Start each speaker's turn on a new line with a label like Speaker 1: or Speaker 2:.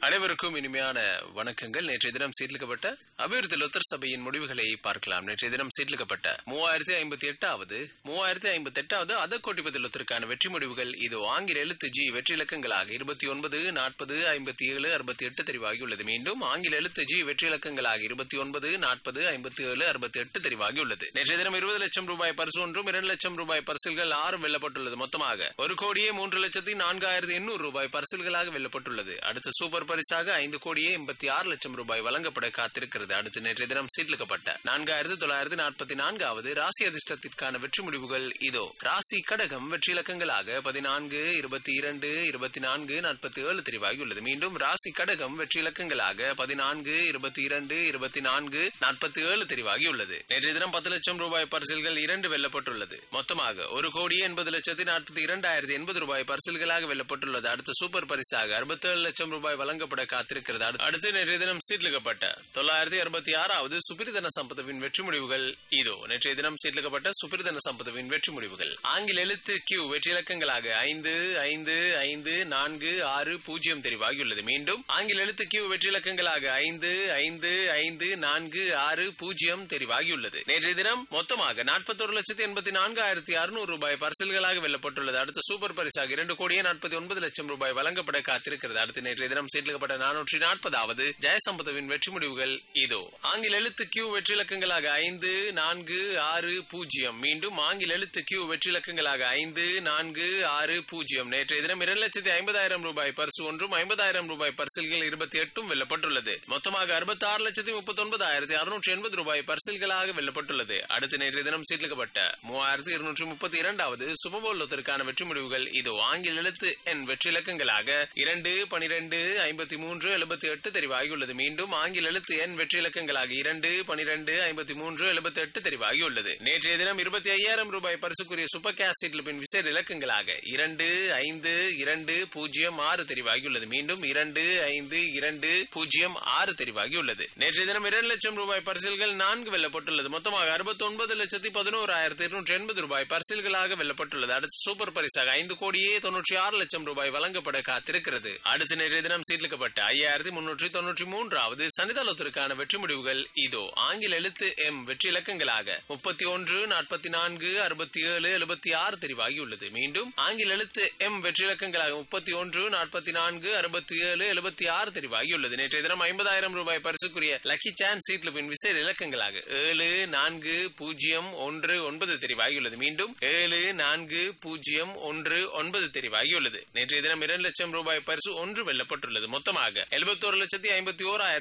Speaker 1: அனைவருக்கும் இனிமையான வணக்கங்கள் நேற்றைய தினம் சீர்லிக்கப்பட்ட அபிவிருத்தி லொத்தர் சபையின் முடிவுகளை பார்க்கலாம் நேற்றைய தினம் சீர்லிக்கப்பட்ட மூவாயிரத்தி ஐம்பத்தி எட்டாவது மூவாயிரத்தி ஐம்பத்தி எட்டாவது அத கோட்டிபதி லொத்தருக்கான வெற்றி முடிவுகள் இது ஆங்கில எழுத்து ஜி வெற்றி இலக்கங்களாக இருபத்தி ஒன்பது நாற்பது ஐம்பத்தி ஏழு அறுபத்தி எட்டு தெரிவாகியுள்ளது மீண்டும் ஆங்கில எழுத்து ஜி வெற்றி இலக்கங்களாக இருபத்தி ஒன்பது நாற்பது ஐம்பத்தி ஏழு அறுபத்தி எட்டு தெரிவாகியுள்ளது நேற்றைய தினம் இருபது லட்சம் ரூபாய் பரிசு ஒன்றும் இரண்டு லட்சம் ரூபாய் பரிசில்கள் ஆறும் வெல்லப்பட்டுள்ளது மொத்தமாக ஒரு கோடியே மூன்று லட்சத்தி நான்காயிரத்தி எண்ணூறு ரூபாய் பரிசில்களாக வெல்லப்பட்டுள்ளது அடுத்த சூப்பர் பரிசாக ஐந்து கோடியே எண்பத்தி ஆறு லட்சம் ரூபாய் வழங்கப்பட காத்திருக்கிறது அடுத்து நேற்றைய தினம் சீர்லிக்கப்பட்ட நான்காயிரத்து தொள்ளாயிரத்தி நாற்பத்தி நான்காவது ராசி அதிர்ஷ்டத்திற்கான வெற்றி முடிவுகள் இதோ ராசி கடகம் வெற்றி இலக்கங்களாக பதினான்கு இருபத்தி இரண்டு இருபத்தி நான்கு நாற்பத்தி ஏழு தெரிவாகியுள்ளது மீண்டும் ராசி கடகம் வெற்றி இலக்கங்களாக பதினான்கு இருபத்தி இரண்டு இருபத்தி நான்கு நாற்பத்தி ஏழு தெரிவாகியுள்ளது நேற்றைய தினம் பத்து லட்சம் ரூபாய் பரிசில்கள் இரண்டு வெல்லப்பட்டுள்ளது மொத்தமாக ஒரு கோடியே எண்பது லட்சத்தி நாற்பத்தி இரண்டாயிரத்தி எண்பது ரூபாய் பரிசில்களாக வெல்லப்பட்டுள்ளது அடுத்த சூப்பர் பரிசாக அறுபத்தேழு லட்சம் ரூபாய் வழங்கப்பட காத்திருக்கிறது அடுத்து- அடுத்து நேற்றைய தினம் சீட்லிக்கப்பட்ட தொள்ளாயிரத்தி அறுபத்தி ஆறாவது சுபிரிதன சம்பதவின் வெற்றி முடிவுகள் இதோ நேற்றைய தினம் சீட்லிக்கப்பட்ட சுபிரிதன சம்பதவின் வெற்றி முடிவுகள் ஆங்கில எழுத்து கியூ வெற்றி இலக்கங்களாக ஐந்து ஐந்து ஐந்து நான்கு ஆறு பூஜ்ஜியம் தெரிவாகியுள்ளது மீண்டும் ஆங்கில எழுத்து கியூ வெற்றி இலக்கங்களாக ஐந்து ஐந்து ஐந்து நான்கு ஆறு பூஜ்ஜியம் தெரிவாகியுள்ளது நேற்றைய தினம் மொத்தமாக நாற்பத்தொரு லட்சத்தி எண்பத்தி நான்காயிரத்தி அறுநூறு ரூபாய் பரிசில்களாக வெல்லப்பட்டுள்ளது அடுத்த சூப்பர் பரிசாக இரண்டு கோடியே நாற்பத்தி ஒன்பது லட்சம் ரூபாய் வழங்கப்பட காத்திருக்கிறது அடுத்து நேற்றைய தினம் சீர்லிக்கப்பட்ட நானூற்றி நாற்பதாவது ஜெயசம்பதவின் வெற்றி முடிவுகள் இதோ ஆங்கில எழுத்து கியூ வெற்றி இலக்கங்களாக ஐந்து நான்கு ஆறு பூஜ்ஜியம் மீண்டும் ஆங்கில எழுத்து கியூ வெற்றி இலக்கங்களாக ஐந்து நான்கு ஆறு பூஜ்ஜியம் நேற்றைய தினம் இரண்டு லட்சத்தி ஐம்பதாயிரம் ரூபாய் பரிசு ஒன்றும் ஐம்பதாயிரம் ரூபாய் பரிசில்கள் இருபத்தி எட்டும் வெல்லப்பட்டுள்ளது மொத்தமாக அறுபத்தி ஆறு லட்சத்தி முப்பத்தி ஒன்பதாயிரத்தி அறுநூற்றி எண்பது ரூபாய் பரிசில்களாக வெல்லப்பட்டுள்ளது அடுத்து நேற்றைய தினம் சீர்லிக்கப்பட்ட மூவாயிரத்தி இருநூற்றி முப்பத்தி இரண்டாவது சுபபோலத்திற்கான வெற்றி முடிவுகள் இதோ ஆங்கில எழுத்து எண் வெற்றி இலக்கங்களாக இரண்டு பனிரெண்டு ஐம்பத்தி மூன்று எழுபத்தி எட்டு தெரிவாகியுள்ளது மீண்டும் ஆங்கில எழுத்து எண் வெற்றி இலக்கங்களாக இரண்டு பனிரெண்டு ஐம்பத்தி மூன்று எழுபத்தி எட்டு தெரிவாகியுள்ளது நேற்றைய தினம் இருபத்தி ஐயாயிரம் ரூபாய் பரிசுக்குரிய சூப்பர் கேஸ் சீட்லிப்பின் விசேட இலக்கங்களாக இரண்டு ஐந்து இரண்டு பூஜ்ஜியம் ஆறு தெரிவாகியுள்ளது மீண்டும் இரண்டு ஐந்து இரண்டு பூஜ்ஜியம் ஆறு தெரிவாகியுள்ளது நேற்றைய தினம் இரண்டு லட்சம் ரூபாய் பரிசில்கள் நான்கு வெல்லப்பட்டுள்ளது மொத்தமாக அறுபத்தி ஒன்பது லட்சத்தி பதினோராயிரத்தி இருநூற்றி எண்பது ரூபாய் பரிசில்களாக வெல்லப்பட்டுள்ளது அடுத்து சூப்பர் பரிசாக ஐந்து கோடியே தொன்னூற்றி ஆறு லட்சம் ரூபாய் வழங்கப்பட காத்திருக்கிறது அடுத்து நேற்றைய தினம் சீட்லிக்கப்பட்ட ஐயாயிரத்தி முன்னூற்றி தொன்னூற்றி மூன்றாவது சனிதளத்திற்கான வெற்றி முடிவுகள் இதோ ஆங்கில எழுத்து எம் வெற்றி இலக்கங்களாக முப்பத்தி ஒன்று நாற்பத்தி நான்கு அறுபத்தி ஏழு எழுபத்தி ஆறு தெரிவாகியுள்ளது மீண்டும் ஆங்கில எழுத்து எம் வெற்றி இலக்கங்களாக முப்பத்தி ஒன்று நாற்பத்தி நான்கு அறுபத்தி ஏழு எழுபத்தி ஆறு தெரிவாகியுள்ளது நேற்றைய தினம் ஐம்பதாயிரம் ரூபாய் பரிசுக்குரிய லக்கி சான்ஸ் சீட்லிப்பின் விசேட இலக்கங்களாக ஏழு நான்கு பூஜ்ஜியம் ஒன்று ஒன்பது தெரிவாகியுள்ளது மீண்டும் ஏழு நான்கு பூஜ்ஜியம் ஒன்று ஒன்பது தெரிவாகியுள்ளது நேற்றைய தினம் இரண்டு லட்சம் ரூபாய் பரிசு ஒன்று வெல்லப்பட்டுள்ளது மொத்தமாக எழுபத்தோரு லட்சத்தி ஐம்பத்தி ஓராயிரத்தி